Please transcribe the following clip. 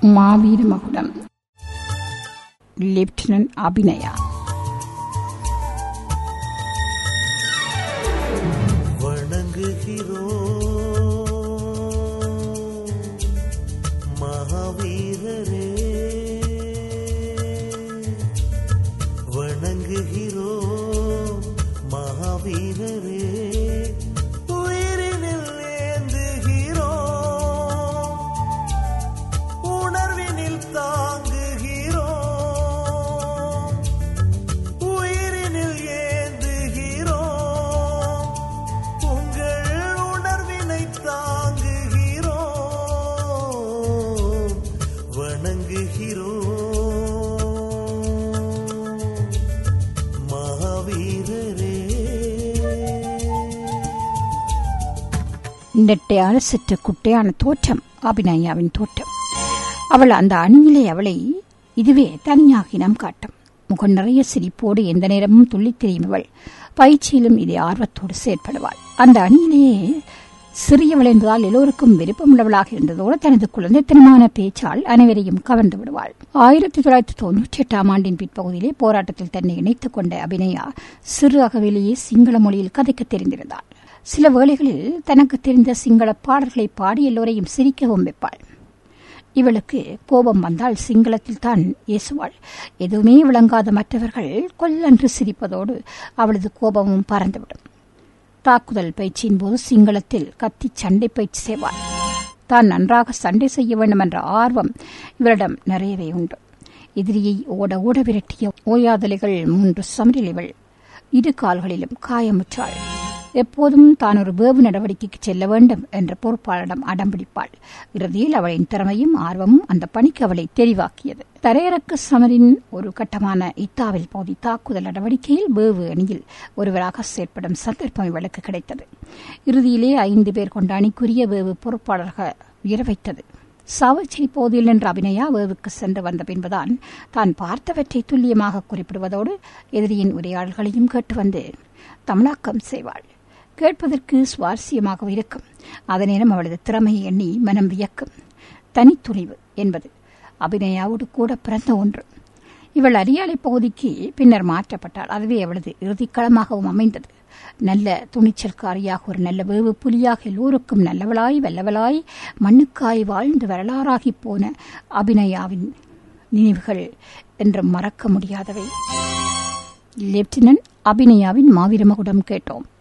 மாவீர மகுடம் லெப்டினன்ட் அபிநயா வணங்குகிறோம் மகாவீரரே வணங்குகிறோம் மகாவீரரே உயிரினில் ஏந்துகிறோம் உணர்வினில் தாங்குகிறோம் உயிரினில் ஏந்துகிறோம் உங்கள் உணர்வினை தாங்குகிறோம் வணங்குகிறோம் மகாவீரரே நெட்டையான சற்று குட்டையான தோற்றம் அபிநயாவின் தோற்றம் அவள் அந்த அணியிலே அவளை இதுவே தனியாக இனம் காட்டும் முகம் நிறைய சிரிப்போடு எந்த நேரமும் துள்ளித் திரியும் அவள் பயிற்சியிலும் இதை ஆர்வத்தோடு செயற்படுவாள் அந்த அணியிலேயே சிறியவள் என்பதால் எல்லோருக்கும் விருப்பமுள்ளவளாக இருந்ததோடு தனது குழந்தைத்தனமான பேச்சால் அனைவரையும் கவர்ந்து விடுவாள் ஆயிரத்தி தொள்ளாயிரத்தி தொன்னூற்றி எட்டாம் ஆண்டின் பிற்பகுதியிலே போராட்டத்தில் தன்னை இணைத்துக் கொண்ட அபிநயா சிறு அகவிலேயே சிங்கள மொழியில் கதைக்க தெரிந்திருந்தாள் சில வேளைகளில் தனக்கு தெரிந்த சிங்கள பாடல்களை பாடி எல்லோரையும் சிரிக்கவும் வைப்பாள் இவளுக்கு கோபம் வந்தால் சிங்களத்தில் தான் ஏசுவாள் எதுவுமே விளங்காத மற்றவர்கள் கொல்லன்று சிரிப்பதோடு அவளது கோபமும் பறந்துவிடும் தாக்குதல் பயிற்சியின் போது சிங்களத்தில் கத்தி சண்டை பயிற்சி செய்வாள் தான் நன்றாக சண்டை செய்ய வேண்டும் என்ற ஆர்வம் இவரிடம் நிறையவே உண்டு எதிரியை ஓட ஓட விரட்டிய ஓயாதலைகள் மூன்று சமரிலிவள் இரு கால்களிலும் காயமுற்றாள் எப்போதும் தான் ஒரு வேவு நடவடிக்கைக்கு செல்ல வேண்டும் என்ற பொறுப்பாளரிடம் அடம்பிடிப்பாள் இறுதியில் அவளின் திறமையும் ஆர்வமும் அந்த பணிக்கு அவளை தெளிவாக்கியது தரையிறக்க சமரின் ஒரு கட்டமான இத்தாவில் பகுதி தாக்குதல் நடவடிக்கையில் வேவு அணியில் ஒருவராக செயற்படும் சந்தர்ப்பம் இவளுக்கு கிடைத்தது இறுதியிலே ஐந்து பேர் கொண்ட அணிக்குரிய வேவு பொறுப்பாளராக உயர வைத்தது சாவச்சேரி பகுதியில் நின்ற அபிநயா வேவுக்கு சென்று வந்த பின்புதான் தான் பார்த்தவற்றை துல்லியமாக குறிப்பிடுவதோடு எதிரியின் உரையாடல்களையும் கேட்டு வந்து தமிழாக்கம் செய்வாள் கேட்பதற்கு சுவாரஸ்யமாக இருக்கும் அதே நேரம் அவளது திறமையை எண்ணி மனம் வியக்கும் தனித்துணிவு என்பது அபிநயாவோடு கூட பிறந்த ஒன்று இவள் அரியாலை பகுதிக்கு பின்னர் மாற்றப்பட்டாள் அதுவே அவளது இறுதிக்களமாகவும் அமைந்தது நல்ல துணிச்சல்காரியாக ஒரு நல்ல வேவு புலியாக எல்லோருக்கும் நல்லவளாய் வல்லவளாய் மண்ணுக்காய் வாழ்ந்து வரலாறாகி போன அபிநயாவின் நினைவுகள் என்று மறக்க முடியாதவை லெப்டினன்ட் அபிநயாவின் மாவீரமகுடம் கேட்டோம்